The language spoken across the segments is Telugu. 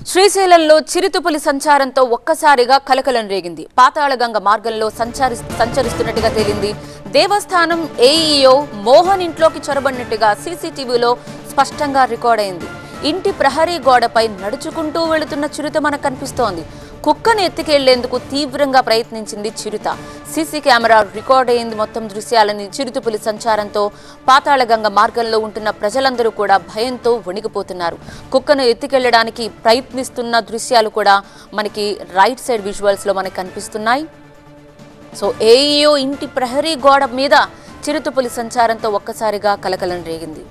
శ్రీశైలంలో చిరుతుపులి సంచారంతో ఒక్కసారిగా కలకలం రేగింది పాతాళగంగ మార్గంలో సంచారి సంచరిస్తున్నట్టుగా తేలింది దేవస్థానం ఏఈఓ మోహన్ ఇంట్లోకి చొరబడినట్టుగా సీసీటీవీలో స్పష్టంగా రికార్డైంది ఇంటి ప్రహరీ గోడపై నడుచుకుంటూ వెళుతున్న చిరుత మనకు కనిపిస్తోంది కుక్కను ఎత్తుకెళ్లేందుకు తీవ్రంగా ప్రయత్నించింది చిరుత సీసీ కెమెరా రికార్డ్ అయింది మొత్తం దృశ్యాలని చిరుతపులి సంచారంతో పాతాళగంగ మార్గంలో ఉంటున్న ప్రజలందరూ కూడా భయంతో వణికిపోతున్నారు కుక్కను ఎత్తుకెళ్లడానికి ప్రయత్నిస్తున్న దృశ్యాలు కూడా మనకి రైట్ సైడ్ విజువల్స్ లో మనకి కనిపిస్తున్నాయి సో ఏఈఓ ఇంటి ప్రహరీ గోడ మీద చిరుతపులి సంచారంతో ఒక్కసారిగా కలకలం రేగింది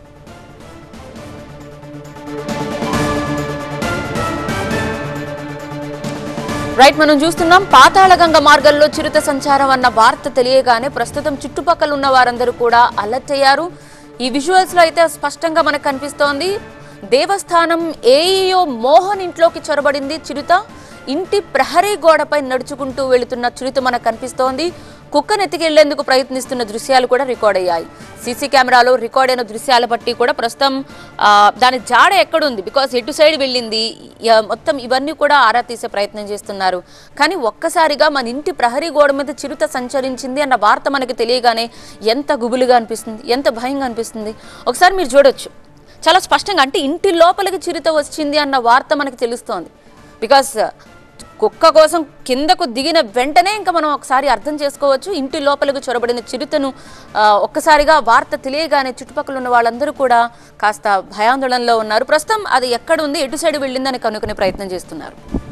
రైట్ మనం చూస్తున్నాం పాతాళగంగ మార్గంలో చిరుత సంచారం అన్న వార్త తెలియగానే ప్రస్తుతం చుట్టుపక్కల ఉన్న వారందరూ కూడా అలర్ట్ అయ్యారు ఈ విజువల్స్ లో అయితే స్పష్టంగా మనకు కనిపిస్తోంది దేవస్థానం ఏఈఓ మోహన్ ఇంట్లోకి చొరబడింది చిరుత ఇంటి ప్రహరీ గోడపై నడుచుకుంటూ వెళుతున్న చిరుత మనకు కనిపిస్తోంది కుక్కను ఎత్తికెళ్లేందుకు ప్రయత్నిస్తున్న దృశ్యాలు కూడా రికార్డ్ అయ్యాయి సీసీ కెమెరాలో రికార్డ్ అయిన దృశ్యాల బట్టి కూడా ప్రస్తుతం ఆ, దాని జాడ ఎక్కడుంది బికాస్ ఎటు సైడ్ వెళ్ళింది యా, మొత్తం ఇవన్నీ కూడా ఆరా తీసే ప్రయత్నం చేస్తున్నారు కానీ ఒక్కసారిగా మన ఇంటి ప్రహరీ గోడ మీద చిరుత సంచరించింది అన్న వార్త మనకి తెలియగానే ఎంత గుబులుగా అనిపిస్తుంది ఎంత భయంగా అనిపిస్తుంది ఒకసారి మీరు చూడొచ్చు చాలా స్పష్టంగా అంటే ఇంటి లోపలికి చిరుత వచ్చింది అన్న వార్త మనకి తెలుస్తోంది బికాస్ కుక్క కోసం కిందకు దిగిన వెంటనే ఇంకా మనం ఒకసారి అర్థం చేసుకోవచ్చు ఇంటి లోపలికి చొరబడిన చిరుతను ఆ, ఒక్కసారిగా వార్త తెలియగానే చుట్టుపక్కల ఉన్న వాళ్ళందరూ కూడా కాస్త భయాందోళనలో ఉన్నారు ప్రస్తుతం అది ఎక్కడ ఉంది ఎటు సైడ్ వెళ్ళిందని కనుక్కునే ప్రయత్నం చేస్తున్నారు